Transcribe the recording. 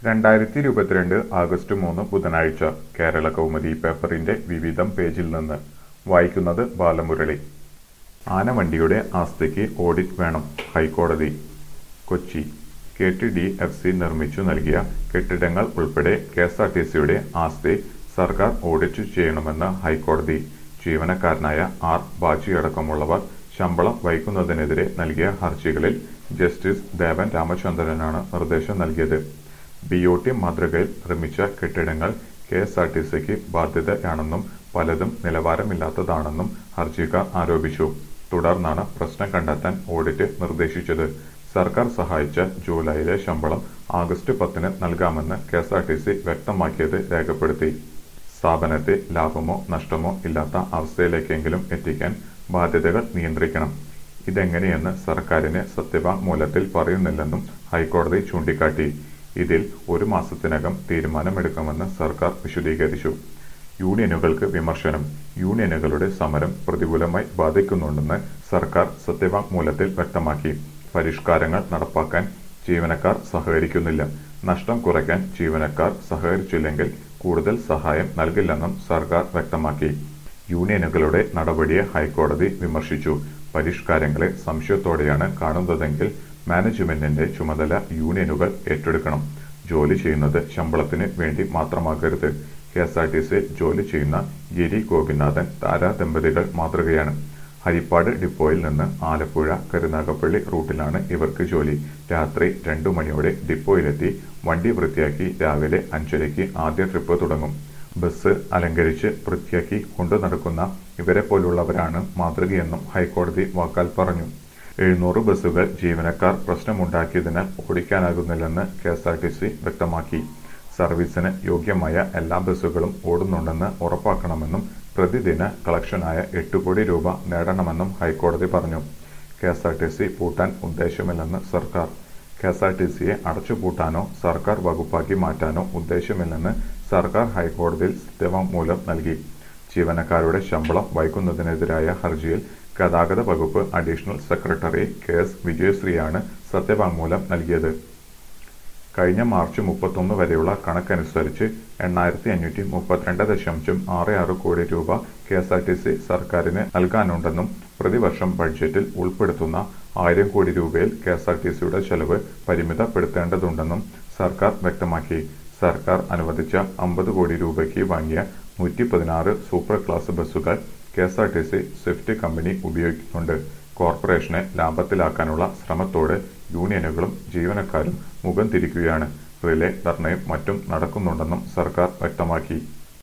രണ്ടായിരത്തി ഇരുപത്തിരണ്ട് ആഗസ്റ്റ് മൂന്ന് ബുധനാഴ്ച കേരള കൗമുദി പേപ്പറിന്റെ വിവിധം പേജിൽ നിന്ന് വായിക്കുന്നത് ബാലമുരളി ആനവണ്ടിയുടെ ആസ്തിക്ക് ഓഡിറ്റ് വേണം ഹൈക്കോടതി Kochi K T D F C നിർമ്മിച്ചു നൽകിയ കെട്ടിടങ്ങൾ ഉൾപ്പെടെ കെ എസ് ആർ ടി സിയുടെ ആസ്തി സർക്കാർ ഓഡിറ്റ് ചെയ്യണമെന്ന് ഹൈക്കോടതി ജീവനക്കാരനായ ആർ ബാജിയടക്കമുള്ളവർ ശമ്പളം വൈകുന്നതിനെതിരെ നൽകിയ ഹർജികളിൽ ജസ്റ്റിസ് ദേവൻ രാമചന്ദ്രനാണ് നിർദ്ദേശം നൽകിയത് ബി ഒ ടി മാതൃകയിൽ നിർമ്മിച്ച കെട്ടിടങ്ങൾ കെ എസ് ആർ ടി സിക്ക് ബാധ്യതയാണെന്നും പലതും നിലവാരമില്ലാത്തതാണെന്നും ഹർജിക്കാർ ആരോപിച്ചു തുടർന്നാണ് പ്രശ്നം കണ്ടെത്താൻ ഓഡിറ്റ് നിർദ്ദേശിച്ചത് സർക്കാർ സഹായിച്ച ജൂലൈയിലെ ശമ്പളം ആഗസ്റ്റ് പത്തിന് നൽകാമെന്ന് K S R T C വ്യക്തമാക്കിയത് രേഖപ്പെടുത്തി സ്ഥാപനത്തെ ലാഭമോ നഷ്ടമോ ഇല്ലാത്ത അവസ്ഥയിലേക്കെങ്കിലും എത്തിക്കാൻ ബാധ്യതകൾ നിയന്ത്രിക്കണം ഇതെങ്ങനെയെന്ന് സർക്കാരിന് സത്യവാങ്മൂലത്തിൽ പറയുന്നില്ലെന്നും ഹൈക്കോടതി ചൂണ്ടിക്കാട്ടി ഇതിൽ ഒരു മാസത്തിനകം തീരുമാനമെടുക്കുമെന്ന് സർക്കാർ വിശദീകരിച്ചു യൂണിയനുകൾക്ക് വിമർശനം യൂണിയനുകളുടെ സമരം പ്രതികൂലമായി ബാധിക്കുന്നുണ്ടെന്ന് സർക്കാർ സത്യവാങ്മൂലത്തിൽ വ്യക്തമാക്കി പരിഷ്കാരങ്ങൾ നടപ്പാക്കാൻ ജീവനക്കാർ സഹകരിക്കുന്നില്ല നഷ്ടം കുറയ്ക്കാൻ ജീവനക്കാർ സഹകരിച്ചില്ലെങ്കിൽ കൂടുതൽ സഹായം നൽകില്ലെന്നും സർക്കാർ വ്യക്തമാക്കി യൂണിയനുകളുടെ നടപടിയെ ഹൈക്കോടതി വിമർശിച്ചു പരിഷ്കാരങ്ങളെ സംശയത്തോടെയാണ് കാണുന്നതെങ്കിൽ മാനേജ്മെന്റിന്റെ ചുമതല യൂണിയനുകൾ ഏറ്റെടുക്കണം ജോലി ചെയ്യുന്നത് ശമ്പളത്തിന് വേണ്ടി മാത്രമാകരുത് കെ എസ് ആർ ടി സിയിൽ ജോലി ചെയ്യുന്ന ഗിരി ഗോപിനാഥൻ താര ദമ്പതികൾ മാതൃകയാണ് ഹരിപ്പാട് ഡിപ്പോയിൽ നിന്ന് ആലപ്പുഴ കരുനാഗപ്പള്ളി റൂട്ടിലാണ് ഇവർക്ക് ജോലി രാത്രി രണ്ടു മണിയോടെ ഡിപ്പോയിലെത്തി വണ്ടി വൃത്തിയാക്കി രാവിലെ അഞ്ചരയ്ക്ക് ആദ്യ ട്രിപ്പ് തുടങ്ങും ബസ് അലങ്കരിച്ച് വൃത്തിയാക്കി കൊണ്ടു നടക്കുന്ന ഇവരെ പോലുള്ളവരാണ് മാതൃകയെന്നും ഹൈക്കോടതി വാക്കാൽ പറഞ്ഞു എഴുന്നൂറ് ബസ്സുകൾ ജീവനക്കാർ പ്രശ്നമുണ്ടാക്കിയതിനാൽ ഓടിക്കാനാകുന്നില്ലെന്ന് K S R T C വ്യക്തമാക്കി സർവീസിന് യോഗ്യമായ എല്ലാ ബസ്സുകളും ഓടുന്നുണ്ടെന്ന് ഉറപ്പാക്കണമെന്നും പ്രതിദിന കളക്ഷനായ എട്ട് കോടി രൂപ നേടണമെന്നും ഹൈക്കോടതി പറഞ്ഞു K S R T C പൂട്ടാൻ ഉദ്ദേശമില്ലെന്ന് സർക്കാർ കെ എസ് ആർ ടി സിയെ അടച്ചുപൂട്ടാനോ സർക്കാർ വകുപ്പാക്കി മാറ്റാനോ ഉദ്ദേശമില്ലെന്ന് സർക്കാർ ഹൈക്കോടതിയിൽ സത്യവാങ്മൂലം നൽകി ജീവനക്കാരുടെ ശമ്പളം വൈകുന്നതിനെതിരായ ഹർജിയിൽ ഗതാഗത വകുപ്പ് അഡീഷണൽ സെക്രട്ടറി കെ എസ് വിജയശ്രീയാണ് സത്യവാങ്മൂലം നൽകിയത് കഴിഞ്ഞ മാർച്ച് മുപ്പത്തൊന്ന് വരെയുള്ള കണക്കനുസരിച്ച് എണ്ണായിരത്തി അഞ്ഞൂറ്റി മുപ്പത്തിരണ്ട് ദശാംശം ആറ് ആറ് കോടി രൂപ K S R T C സർക്കാരിന് നൽകാനുണ്ടെന്നും പ്രതിവർഷം ബഡ്ജറ്റിൽ ഉൾപ്പെടുത്തുന്ന ആയിരം കോടി രൂപയിൽ കെ എസ് ആർ ടി സിയുടെ ചെലവ് പരിമിതപ്പെടുത്തേണ്ടതുണ്ടെന്നും സർക്കാർ വ്യക്തമാക്കി സർക്കാർ അനുവദിച്ച അമ്പത് കോടി രൂപയ്ക്ക് വാങ്ങിയ നൂറ്റി പതിനാറ് സൂപ്പർ ക്ലാസ് ബസ്സുകൾ K S R T C swift company ഉപയോഗിക്കുന്നുണ്ട് കോർപ്പറേഷനെ ലാഭത്തിലാക്കാനുള്ള ശ്രമത്തോട് യൂണിയനുകളും ജീവനക്കാരും മുഖം തിരിക്കുകയാണ് റിലേ ധർണയും മറ്റും നടക്കുന്നുണ്ടെന്നും സർക്കാർ വ്യക്തമാക്കി